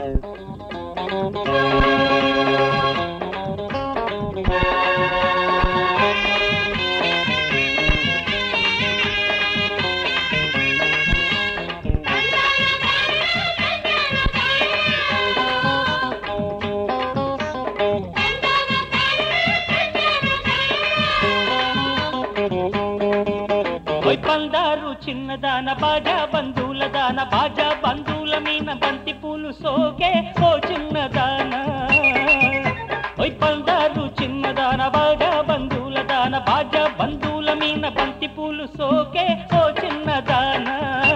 ఓయ్ బంగారు చిన్నదాన బాజా బంధువుల దాన బాజా బంధువుల మీన బంతి పూలు సోకే ఓ చిన్నదాన ఓయ్ బంగారు చిన్నదాన బాజా బంధువుల దాన బాజా బంధువుల మీన బంతి పూలు సోకే ఓ చిన్నదాన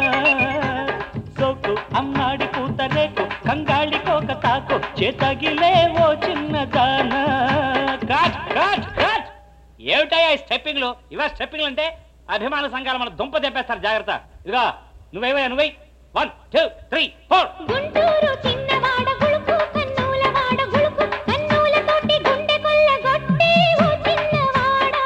సోకు అమ్మాడి పూతరేకు కంగాళి కోక తాకు చేతగిలే ఓ చిన్నదాన కాట్ కాట్ కాట్ ఏమిటయ్యా ఈ స్టెప్పింగ్లు ఇవా స్టెప్పింగ్లు అంటే అభిమాన సంఘాలు మన దుంప తెప్పేస్తారు జాగ్రత్త ఇదిగా నువ్వేవయ్యా నువ్వై one two three four Guntur చిన్నవాడ గుళుకు కన్నుల వాడ గుళుకు కన్నులతోటి గుండె కొల్లగొట్టి ఓ చిన్నవాడ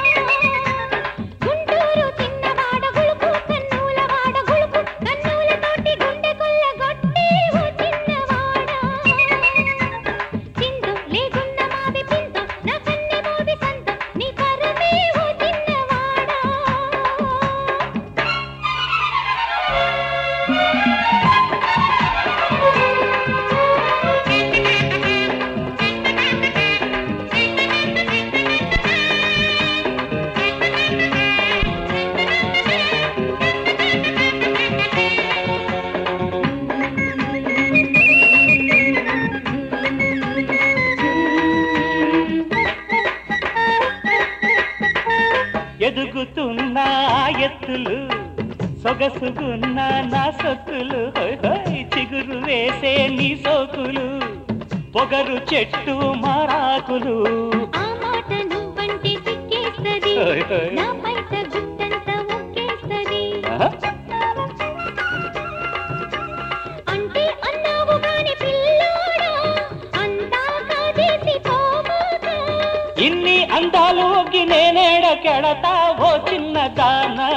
గుంటూరు చిన్నవాడ గుళుకు కన్నుల వాడ గుళుకు కన్నులతోటి గుండె కొల్లగొట్టి ఓ చిన్నవాడ చిందు లేకున్న మావి పిందు నా కన్నె మోవి సంత నీ పరమే ఓ చిన్నవాడ ఎదుగుతున్న ఎత్తులు సొగసుగున్న నా సొత్తులు హోయ్ హోయ్ చిగురు వేసే నీ సోకులు పొగరు చెట్టు మారాకులు ఆ మాట నువ్వంటే సిక్కేస్తది ఓయ్ ఓయ్. నా బయట గుట్టంతా ముక్కేస్తది ఆహా. అంటే అన్నావు గాని పిల్లోడా అంతా కాదేసి పోమాక ఇన్ని అందాలు ఒగ్గి నేనేడ కెడతా ఓ చిన్న దానా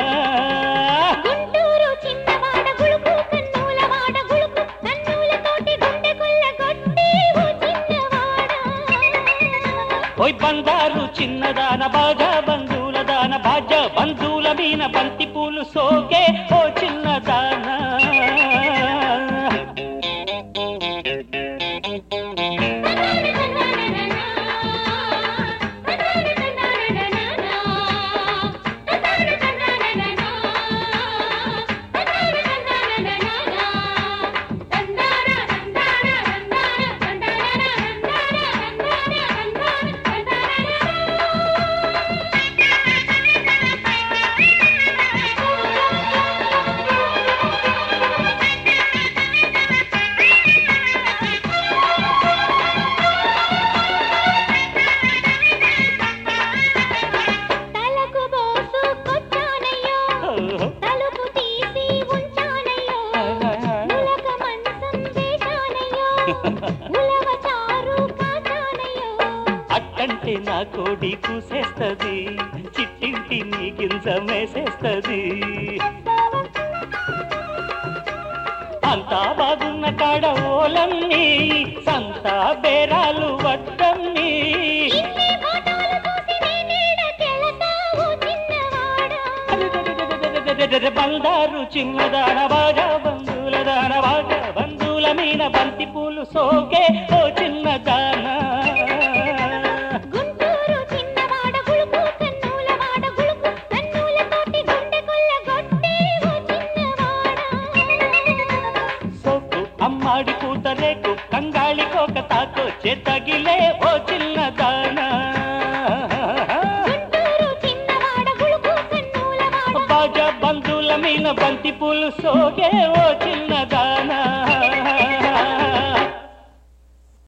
గుంటూరు చిన్నవాడ గుళుకు కన్నుల వాడ గుళుకు కన్నులతోటి గుండె కొల్లగొట్టి ఓ చిన్నవాడ ఓయ్ బంగారు చిన్నదాన బాజా బంధువుల దాన బాజా బంధువుల మీన బంతి పూలు సోకే ఓ చిన్నదానా తలకు బోసుకొచ్చానయ్యో ఓహో. తలుపు తీసి ఉంచానయ్యో ఉలక మంచం వేశానయ్యో ఉలవ చారు కాచానయ్యో అట్టంటే నా కోడి కూసేస్తది చిట్టింటి నీ గింజ మేసేస్తది అంతా బాగున్న కాడ ఓలన్నీ సంతా బేరాలు వద్దన్నీ ఇన్ని ఫోటోలు చూసి నేనేడ తెలుసావు చిన్నవాడా బందారు చిన్నదాన బాజా బంధువుల దాన బాజా బంధువుల మీన బంతి పూలు సోకే ఓ చిన్నదానా గుంటూరు చిన్నవాడ గుళుకు కన్నుల వాడ గుళుకు కన్నులతోటి గుండె కొల్లగొట్టి ఓ చిన్నవాడా సోకు అమ్మాడి కూతరేకు కంగాళి కోక తాకు చేతగిలే ఓ చిన్నదానా గుంటూరు చిన్నవాడ గుళుకు కన్నుల వాడ బాజా బంధువుల మీన బంతి పూలు సోగే ఓ చిన్నదానా